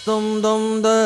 دم دم دم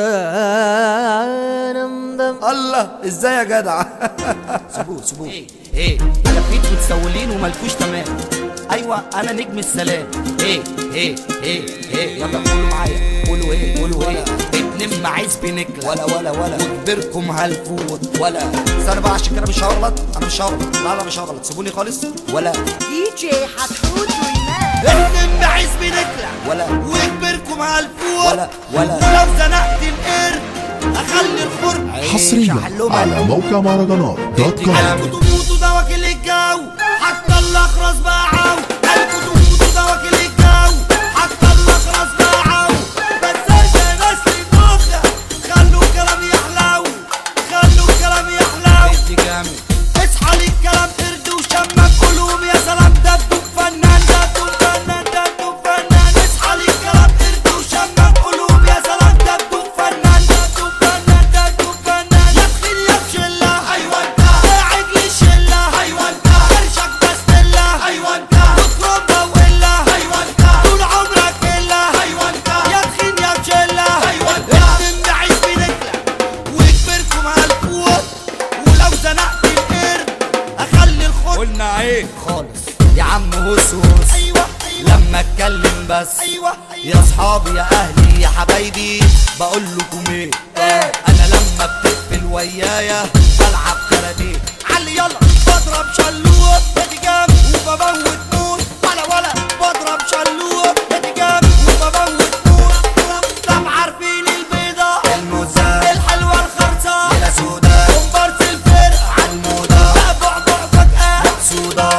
دم الله ازاي يا جدع سيبوه سيبوه ايه ايه لفيت متسولين وملكوش تمام ايوه انا نجم السلام ايه ايه ايه ايه يلا قولوا معايا قولوا ايه قولوا ايه اتنين معيز بنكلة ولا ولا ولا وكبركم هالفوت ولا استنى بقى عشان كده مش هغلط انا مش هغلط لا لا مش هغلط سيبوني خالص ولا دي جي حتحوت ريماكس اتنين معيز بنكلة ولا وكبركم هالفوت ولا ولا ولو زنقت القرد اخلي الخرم حصريا على موقع مهرجانات دوت كوم قلبكوا تموتوا ده واكل الجو حتى الاخرس باعوا قلبكوا تموتوا ده واكل الجو حتى الاخرس باعوا بس يا ناس النوكة خلوا الكلام يحلو خلوا الكلام يحلو ادي جامد اصحى للكلام قرد وشمك قلوب يا سلام دبدوب فنان دبدوب فنان دبدوب فنان اصحى للكلام قرد وشمك قلوب يا سلام دبدوب فنان دبدوب فنان دبدوب فنان يا تخيل يا بشلة ايوه انت قاعد لي شلة ايوه انت قرشك بستلة ايوه انت وتربة وإلا ايوه انت طول عمرك إلا ايوه انت يا تخين يا بشلة ايوه انت اتنين بعيد بنكلة وكبركم هالقوة ولو زنقت القرد اخلي الخد قلنا ايه خالص يا عم هوس هوس ايوه لما اتكلم بس ايوه يا اصحابي يا اهلي يا حبايبي بقول لكم ايه انا لما بتقفل ويايا بلعب كاراتيه علي يلا بضرب شلوه ادي جام وبموت موت ولا ولا بضرب شلوه ادي جام وبموت موت طب عارفين البيضه الموزه الحلوه الخرصه يا سودا كومبارس الفرق عالموضه بعبع بعبك اه سودا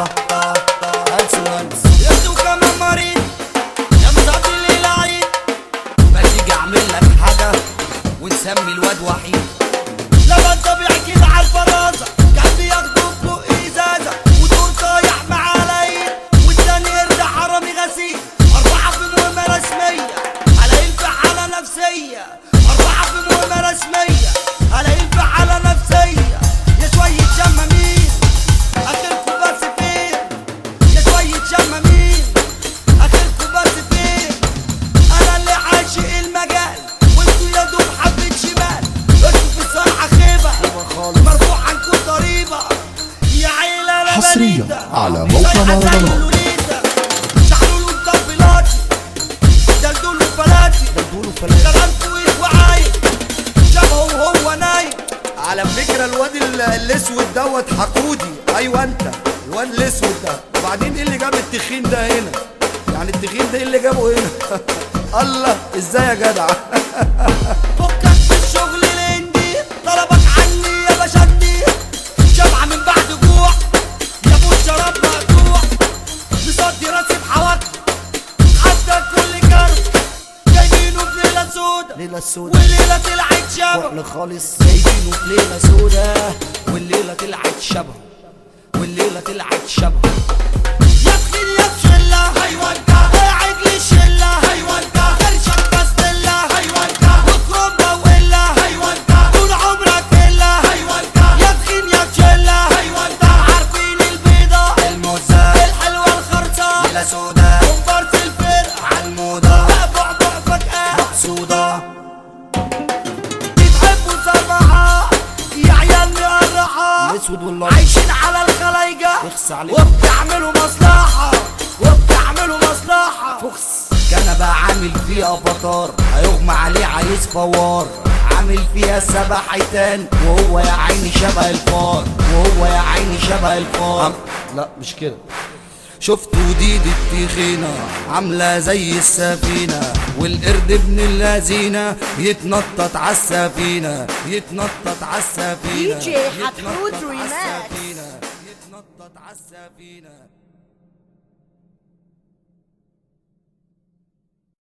يدو كمان مريض يا مصاب الليل عيد ما تيجي اعمل لك حاجه ونسمي الواد وحيد لما طبيعي كده على الفرازه كان بياخدوا فوق ازازه ودور طايح مع العيد والتاني يرجع حرامي غسيل اربعه في مهمه رسميه على ينفع على نفسيه اربعه في مهمه رسميه على ينفع على نفسيه يا شويه شمامين اخركم بس فين يا شويه شمامين اخركم بس فين انا اللي عاشق المجال وانتوا يا دوب حبة شمال انتوا في الصراحة خيبة مرفوع عنكم ضريبة يا عيلة انا حصرياً بنيتة. على موقع زي حسن مهرجانات. ولوليتا. شحلول ومطبلاتي دلدول وفلاتي كلامكوا ايه وعايد شبهه وهو نايم على فكرة الواد ال- الاسود دوت حقودي ايوه انت الواد الاسود ده وبعدين ايه اللي جاب التخين ده هنا يعني التخين ده ايه اللي جابه هنا الله ازاي يا جدع فكك في الشغل الهندي طلبك عني يا بشندي شبعة من بعد جوع يا ابو الشراب مقطوع مصدي راسي بحواك حتى كل كرب جايبينه في ليلة سودا ليلة السوداء والليلة طلعت شبه وحل خالص جايبينه في ليلة سودا والليلة طلعت شبه والليلة طلعت شبه يا تخين يا بشلة ايوه انت قاعد لي شلة ايوه انت قرشك بستلة ايوه انت وكرومبا وإلا ايوه انت طول عمرك إلا ايوه انت يا تخين يا بشلة ايوه انت عارفين البيضة الموزة الحلوة الخرصة ليلة سودا كومبارس الفرق عالموضة بعبع بعبك اه مقصودة بتحبوا صراحة يا عيال مقرحة الاسود والله عايشين على الخلايجة يخس عليك. وبتعملوا مصلحة وبتعملوا مصلحة فخس كان بقى عامل فيه افاتار هيغمى عليه عايز فوار عامل فيها سبع حيتان وهو يا عيني شبه الفار وهو يا عيني شبه الفار لا مش كده شفتوا دي دي التخينة عاملة زي السفينة والقرد ابن اللذينة يتنطط عالسفينة يتنطط عالسفينة دي جي حتحوت يتنطط ريماكس. عالسفينة، يتنطط عالسفينة